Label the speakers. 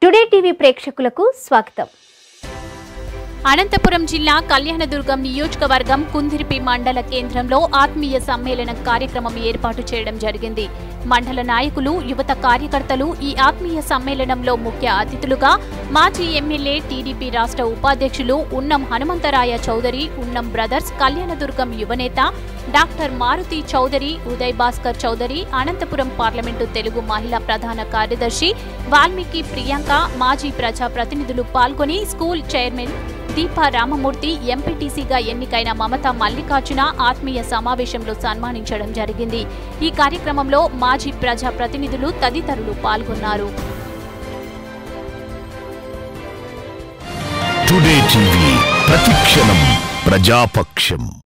Speaker 1: today TV ప్రేక్షకులకు స్వాగతం
Speaker 2: అనంతపురం జిల్లా కళ్యాణదుర్గం నియోజకవర్గం కుందిరిపి మండల కేంద్రంలో ఆత్మీయ సమ్మేళనం కార్యక్రమం ఏర్పాటు చేయడం జరిగింది మండల నాయకులు యువత కార్యకర్తలు ఈ ఆత్మీయ సమ్మేళనంలో ముఖ్య అతిథులుగా మాజీ ఎమ్మెల్యే టీడీపీ రాష్ట్ర ఉపాధ్యక్షులు ఉన్నం హనుమంతరాయ చౌదరి ఉన్నం బ్రదర్స్ కళ్యాణదుర్గం యువనేత డాక్టర్ మారుతి చౌదరి ఉదయ్ భాస్కర్ చౌదరి అనంతపురం పార్లమెంటు తెలుగు మహిళా ప్రధాన కార్యదర్శి వాల్మీకి ప్రియాంక మాజీ ప్రజా ప్రతినిధులు పాల్గొని స్కూల్ చైర్మన్ దీపా రామమూర్తి ఎంపీటీసీగా ఎన్నికైన మమతా మల్లికార్జున ఆత్మీయ సమావేశంలో సన్మానించడం జరిగింది ఈ కార్యక్రమంలో మాజీ ప్రజా ప్రతినిధులు తదితరులు పాల్గొన్నారు
Speaker 3: టుడే టీవీ ప్రతిక్షణం ప్రజాపక్షం